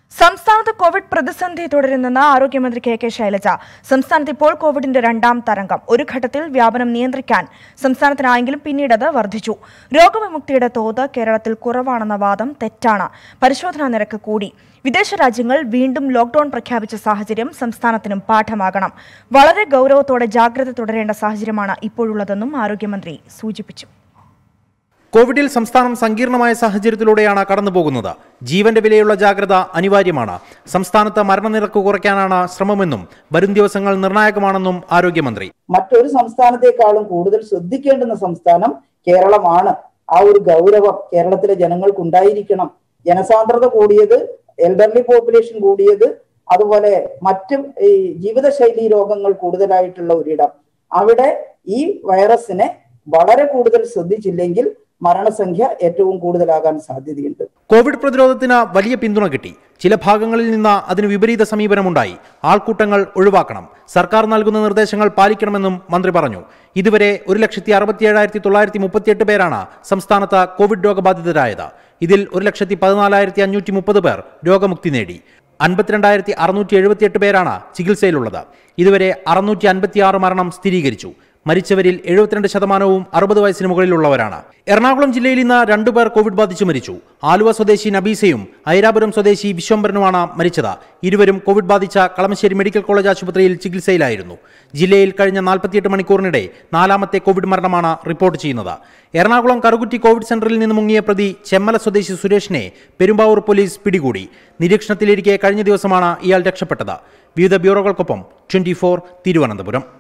സംസ്ഥാനത്ത് കോവിഡ് പ്രതിസന്ധി തുടരുന്നെന്ന് ആരോഗ്യമന്ത്രി കെ കെ ശൈലജ സംസ്ഥാനത്ത് ഇപ്പോൾ കോവിഡിന്റെ രണ്ടാം തരംഗം ഒരു ഘട്ടത്തിൽ വ്യാപനം നിയന്ത്രിക്കാൻ സംസ്ഥാനത്തിനായെങ്കിലും പിന്നീട് അത് വർദ്ധിച്ചു രോഗവിമുക്തിയുടെ തോത് കേരളത്തിൽ കുറവാണെന്ന വാദം തെറ്റാണ് പരിശോധനാ നിരക്ക് കൂടി വിദേശ രാജ്യങ്ങൾ വീണ്ടും ലോക്ഡൌൺ പ്രഖ്യാപിച്ച സാഹചര്യം സംസ്ഥാനത്തിനും പാഠമാകണം വളരെ ഗൌരവത്തോടെ ജാഗ്രത തുടരേണ്ട സാഹചര്യമാണ് ഇപ്പോഴുള്ളതെന്നും ആരോഗ്യമന്ത്രി സൂചിപ്പിച്ചു കോവിഡിൽ സംസ്ഥാനം സങ്കീർണമായ സാഹചര്യത്തിലൂടെയാണ് കടന്നുപോകുന്നത് ജീവന്റെ വിലയുള്ള ജാഗ്രത അനിവാര്യമാണ് സംസ്ഥാനത്ത് മരണനിരക്ക് കുറയ്ക്കാനാണ് ശ്രമമെന്നും വരും ദിവസങ്ങൾ നിർണായകമാണെന്നും ആരോഗ്യമന്ത്രി മറ്റൊരു സംസ്ഥാനത്തെക്കാളും കൂടുതൽ ശ്രദ്ധിക്കേണ്ടുന്ന സംസ്ഥാനം കേരളമാണ് ആ ഒരു ഗൗരവം കേരളത്തിലെ ജനങ്ങൾക്ക് ഉണ്ടായിരിക്കണം ജനസാന്ദ്രത കൂടിയത് എൽഡർലി പോപ്പുലേഷൻ കൂടിയത് അതുപോലെ മറ്റ് ഈ ജീവിതശൈലി രോഗങ്ങൾ കൂടുതലായിട്ടുള്ള ഒരിടം അവിടെ ഈ വൈറസിനെ വളരെ കൂടുതൽ ശ്രദ്ധിച്ചില്ലെങ്കിൽ മരണസംഖ്യ ഏറ്റവും കൂടുതലാകാൻ സാധ്യതയുണ്ട് കോവിഡ് പ്രതിരോധത്തിന് വലിയ പിന്തുണ കിട്ടി ചില ഭാഗങ്ങളിൽ നിന്ന് അതിന് വിപരീത സമീപനമുണ്ടായി ആൾക്കൂട്ടങ്ങൾ ഒഴിവാക്കണം സർക്കാർ നൽകുന്ന നിർദ്ദേശങ്ങൾ പാലിക്കണമെന്നും മന്ത്രി പറഞ്ഞു ഇതുവരെ ഒരു ലക്ഷത്തി അറുപത്തിയേഴായിരത്തി തൊള്ളായിരത്തി മുപ്പത്തിയെട്ട് പേരാണ് സംസ്ഥാനത്ത് കോവിഡ് രോഗബാധിതരായത് ഇതിൽ ഒരു ലക്ഷത്തി പതിനാലായിരത്തി അഞ്ഞൂറ്റി മുപ്പത് പേർ രോഗമുക്തി നേടി അൻപത്തിരണ്ടായിരത്തി അറുന്നൂറ്റി എഴുപത്തിയെട്ട് പേരാണ് ചികിത്സയിലുള്ളത് ഇതുവരെ അറുന്നൂറ്റി അൻപത്തിയാറ് മരണം സ്ഥിരീകരിച്ചു മരിച്ചവരിൽ എഴുപത്തിരണ്ട് ശതമാനവും അറുപത് വയസ്സിന് മുകളിലുള്ളവരാണ് എറണാകുളം ജില്ലയിൽ ഇന്ന് രണ്ടുപേർ കോവിഡ് ബാധിച്ചു മരിച്ചു ആലുവ സ്വദേശി നബീസയും ഐരാപുരം സ്വദേശി വിശ്വംഭരനുമാണ് മരിച്ചത് ഇരുവരും കോവിഡ് ബാധിച്ച കളമശ്ശേരി മെഡിക്കൽ കോളേജ് ആശുപത്രിയിൽ ചികിത്സയിലായിരുന്നു ജില്ലയിൽ കഴിഞ്ഞ നാൽപ്പത്തിയെട്ട് മണിക്കൂറിനിടെ നാലാമത്തെ കോവിഡ് മരണമാണ് റിപ്പോർട്ട് ചെയ്യുന്നത് എറണാകുളം കറുകുറ്റി കോവിഡ് സെന്ററിൽ നിന്ന് മുങ്ങിയ പ്രതി ചെമ്മല സ്വദേശി സുരേഷിനെ പെരുമ്പാവൂർ പോലീസ് പിടികൂടി നിരീക്ഷണത്തിലിരിക്കെ കഴിഞ്ഞ ദിവസമാണ് ഇയാൾ രക്ഷപ്പെട്ടത് വിവിധ ബ്യൂറോകൾക്കൊപ്പം ട്വന്റി തിരുവനന്തപുരം